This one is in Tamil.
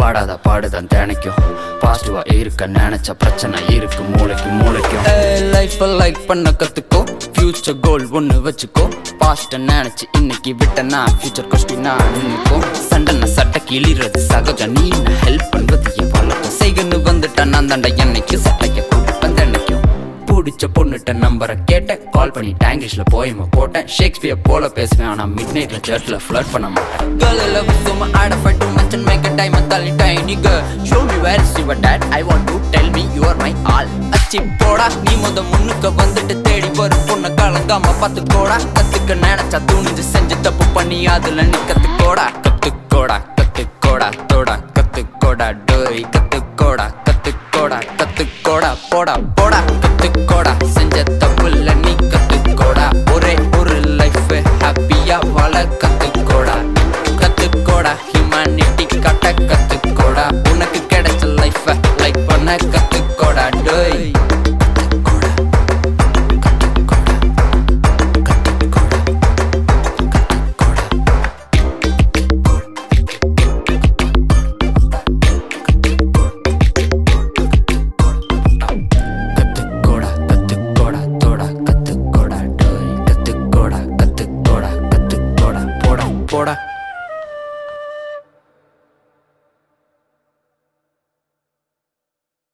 பாடாத பாடுதான் தினைக்கும் பாசிட்டிவா இருக்க நினைச்ச பிரச்சனை இருக்கு மூளைக்கு மூளைக்கும் லைஃப் லைக் பண்ண கத்துக்கோ ஃபியூச்சர் கோல் ஒன்னு வச்சுக்கோ பாஸ்ட நினைச்சு இன்னைக்கு விட்டனா ஃபியூச்சர் கொஸ்டினா நினைக்கும் சண்டனை சட்டை கிளிறது சகஜம் நீ ஹெல்ப் பண்றது என் பழக்கம் செய்கன்னு வந்துட்டா நான் தாண்டா என்னைக்கு சட்டையை கூப்பிட்டு என்னைக்கும் பிடிச்ச பொண்ணுட்ட நம்பரை கேட்டேன் கால் பண்ணி டேங்கிஷ்ல போயம போட்டேன் ஷேக்ஸ்பியர் போல பேசுவேன் ஆனா மிட் நைட்ல சர்ச்ல ஃபிளட் பண்ண மாட்டேன் Girl, I love you so much, I'd fight to mention, make a time and tell it tiny girl. Show me where is your dad, I want to tell me you are my all. அச்சி போடா நீ முத முன்னுக்கு வந்துட்டு தேடி வரும் பொண்ண கலங்காம பார்த்துக்கோடா கத்துக்க நினைச்சா துணிஞ்சு செஞ்சு தப்பு பண்ணி அதுல நீ கத்துக்கோடா கத்துக்கோடா கத்துக்கோடா தோடா கத்துக்கோடா டோய் கத்துக்கோடா கத்துக்கோடா கத்துக்கோடா போடா போடா கத்துக்கோடா